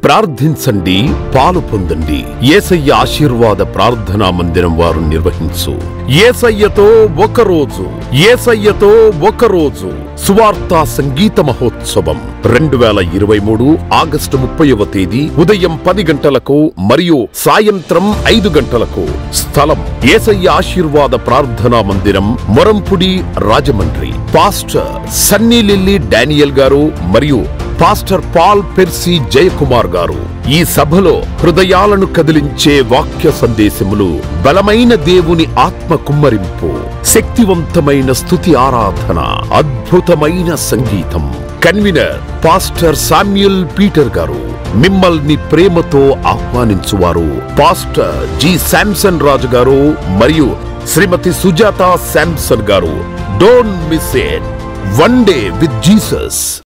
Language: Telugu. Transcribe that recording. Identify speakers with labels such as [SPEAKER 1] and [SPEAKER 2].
[SPEAKER 1] ప్రార్థించండి పాలు పొందండి ఏసయ్య ఆశీర్వాద ప్రార్థనా మందిరం వారు నిర్వహించు ఏసయ్యతో ఒక రోజు ఏసయ్యతో ఒక రోజు సువార్త సంగీత మహోత్సవం రెండు వేల ఇరవై మూడు ఆగస్టు ముప్పైవ తేదీ ఉదయం పది గంటలకు మరియు సాయంత్రం ఐదు గంటలకు స్థలం ఏసయ్య ఆశీర్వాద ప్రార్థనా మందిరం Morampudi Rajahmundry pastor Sunny Lilly Daniel గారు మరియు పాస్టర్ పాల్ పెర్సీ జయకుమార్ గారు ఈ సభలో హృదయాలను కదిలించే వాక్య సందేశములు బలమైన దేవుని ఆత్మ కుమ్మరింపు శక్తివంతమైన స్తుతి ఆరాధన అద్భుతమైన సంగీతం కన్వీనర్ పాస్టర్ సామ్యుల్ పీటర్ గారు మిమ్మల్ని ప్రేమతో ఆహ్వానించువారు పాస్టర్ జి శాంసన్ రాజు గారు మరియు శ్రీమతి సుజాత శాంసన్ గారు don't miss it one day with Jesus